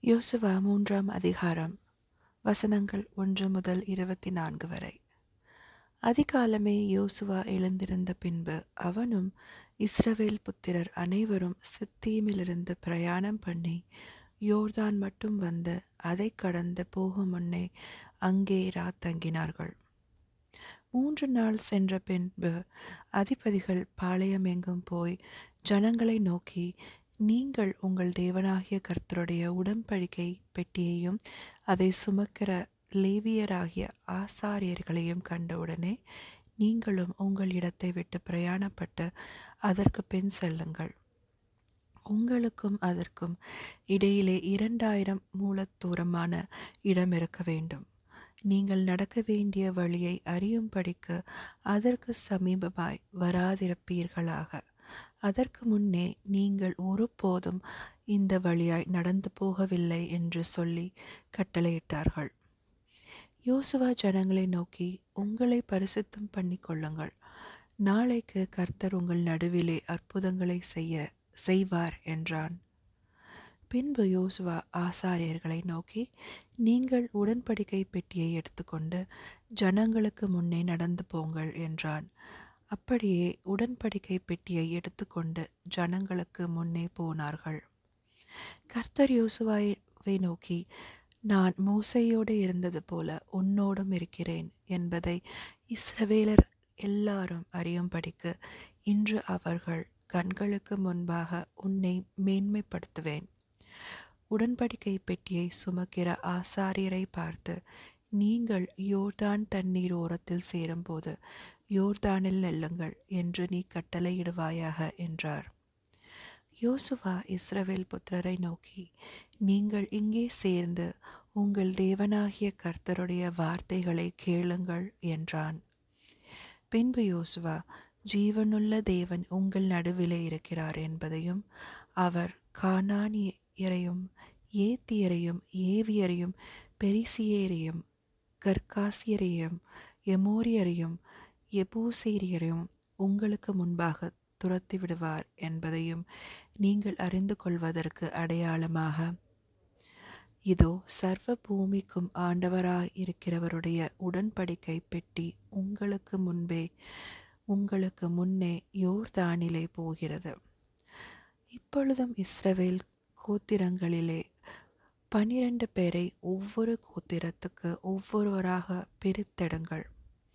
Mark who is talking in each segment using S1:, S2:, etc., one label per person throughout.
S1: யோசுவா மூன்றாம் அதிகாரம் வசனங்கள் ஒன்று முதல் இருபத்தி நான்கு வரை அதிகாலமே யோசுவா எழுந்திருந்த பின்பு அவனும் இஸ்ரவேல் புத்திரர் அனைவரும் சித்தீமிலிருந்து பிரயாணம் பண்ணி யோர்தான் மட்டும் வந்து அதை கடந்து போகும் முன்னே அங்கே ராத்தங்கினார்கள் மூன்று நாள் சென்ற பின்பு அதிபதிகள் பாளையம் எங்கும் போய் ஜனங்களை நோக்கி நீங்கள் உங்கள் தேவனாகிய கர்த்தருடைய உடன்படிக்கை பெட்டியையும் அதை சுமக்கிற லேவியராகிய ஆசாரியர்களையும் கண்டவுடனே நீங்களும் உங்கள் இடத்தை விட்டு பிரயாணப்பட்டு அதற்கு பின் செல்லுங்கள் உங்களுக்கும் அதற்கும் இடையிலே இரண்டாயிரம் மூலத்தூரமான இடம் இருக்க வேண்டும் நீங்கள் நடக்க வேண்டிய வழியை அறியும்படிக்கு அதற்கு சமீபமாய் வராதிருப்பீர்களாக அதற்கு முன்னே நீங்கள் ஒருபோதும் இந்த வழியாய் நடந்து போகவில்லை என்று சொல்லி கட்டளையிட்டார்கள் யோசுவா ஜனங்களை நோக்கி உங்களை பரிசுத்தம் பண்ணி கொள்ளுங்கள் நாளைக்கு கர்த்தர் உங்கள் நடுவிலே அற்புதங்களை செய்ய செய்வார் என்றான் பின்பு யோசுவா ஆசாரியர்களை நோக்கி நீங்கள் உடன்படிக்கை பெட்டியை எடுத்துக்கொண்டு ஜனங்களுக்கு முன்னே நடந்து போங்கள் என்றான் அப்படியே உடன்படிக்கை பெட்டியை எடுத்துக்கொண்டு ஜனங்களுக்கு முன்னே போனார்கள் கர்த்தர் யோசுவாவை நோக்கி நான் மோசையோடு இருந்தது போல உன்னோடும் இருக்கிறேன் என்பதை இஸ்ரவேலர் எல்லாரும் அறியும்படிக்கு இன்று அவர்கள் கண்களுக்கு முன்பாக உன்னை மேன்மைப்படுத்துவேன் உடன்படிக்கை பெட்டியை சுமக்கிற ஆசாரியரை பார்த்து நீங்கள் யோர்தான் தண்ணீர் ஓரத்தில் சேரும்போது யோர்தானில் நெல்லுங்கள் என்று நீ கட்டளையிடுவாயாக என்றார் யோசுவா இஸ்ரவேல் புத்திரரை நோக்கி நீங்கள் இங்கே சேர்ந்து உங்கள் தேவனாகிய கர்த்தருடைய வார்த்தைகளை கேளுங்கள் என்றான் பின்பு யோசுவா ஜீவனுள்ள தேவன் உங்கள் நடுவிலே இருக்கிறார் என்பதையும் அவர் கானானியரையும் ஏத்தியரையும் ஏவியரையும் பெரிசியரையும் கர்காசியரையும் எமோரியரையும் எபூசேரியரையும் உங்களுக்கு முன்பாக துரத்தி விடுவார் என்பதையும் நீங்கள் அறிந்து கொள்வதற்கு அடையாளமாக இதோ சர்வ பூமிக்கும் ஆண்டவராய் இருக்கிறவருடைய உடன்படிக்கை பெட்டி உங்களுக்கு முன்பே உங்களுக்கு முன்னே யோர்தானிலே போகிறது இப்பொழுதும் இஸ்ரவேல் கோத்திரங்களிலே பனிரெண்டு பேரை ஒவ்வொரு கோத்திரத்துக்கு ஒவ்வொருவராக பிரித்தெடுங்கள்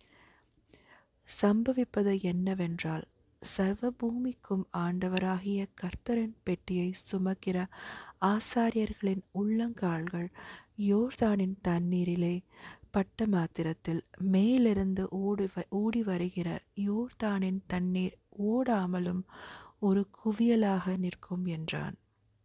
S1: சம்பவிப்பது என்னவென்றால் சர்வ பூமிக்கும் ஆண்டவராகிய கர்த்தரின் பெட்டியை சுமக்கிற ஆசாரியர்களின் உள்ளங்கால்கள் யோர்தானின் தண்ணீரிலே பட்ட மாத்திரத்தில் மேலிருந்து ஓடி ஓடி வருகிற யோர்தானின் தண்ணீர் ஓடாமலும் ஒரு குவியலாக நிற்கும் என்றான்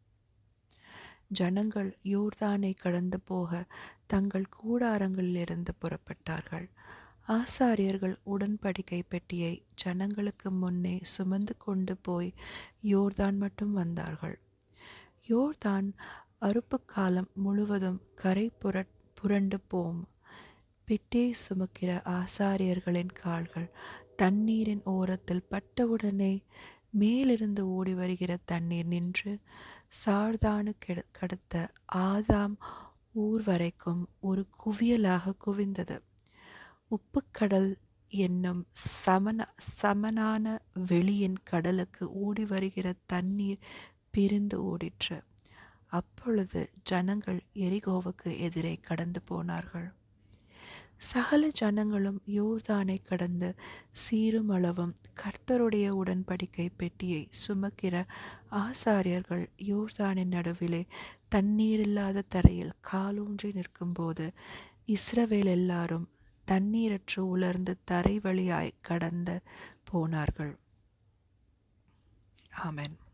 S1: ஜனங்கள் யோர்தானை கடந்து போக தங்கள் கூடாரங்களிலிருந்து புறப்பட்டார்கள் ஆசாரியர்கள் உடன்படிக்கை பெட்டியை ஜனங்களுக்கு முன்னே சுமந்து கொண்டு போய் யோர்தான் மட்டும் வந்தார்கள் யோர்தான் அறுப்பு காலம் முழுவதும் கரை புர புரண்டு போம் பெட்டியை சுமக்கிற ஆசாரியர்களின் கால்கள் தண்ணீரின் ஓரத்தில் பட்டவுடனே மேலிருந்து ஓடி வருகிற தண்ணீர் நின்று சார்தானு கடுத்த ஆதாம் ஊர் வரைக்கும் ஒரு குவியலாக குவிந்தது உப்புக்கடல் என்னும் சமன சமனான வெளியின் கடலுக்கு ஓடி வருகிற தண்ணீர் பிரிந்து ஓடிற்று அப்பொழுது ஜனங்கள் எரிகோவுக்கு எதிரே கடந்து போனார்கள் சகல ஜனங்களும் யோர்தானை கடந்து சீருமளவும் கர்த்தருடைய உடன்படிக்கை பெட்டியை சுமக்கிற ஆசாரியர்கள் யோர்தானின் நடுவிலே தண்ணீரில்லாத தரையில் காலூன்றி நிற்கும்போது இஸ்ரவேல் எல்லாரும் தண்ணீரற்று உலர்ந்து தரை வழியாய் கடந்து போனார்கள் ஆமென்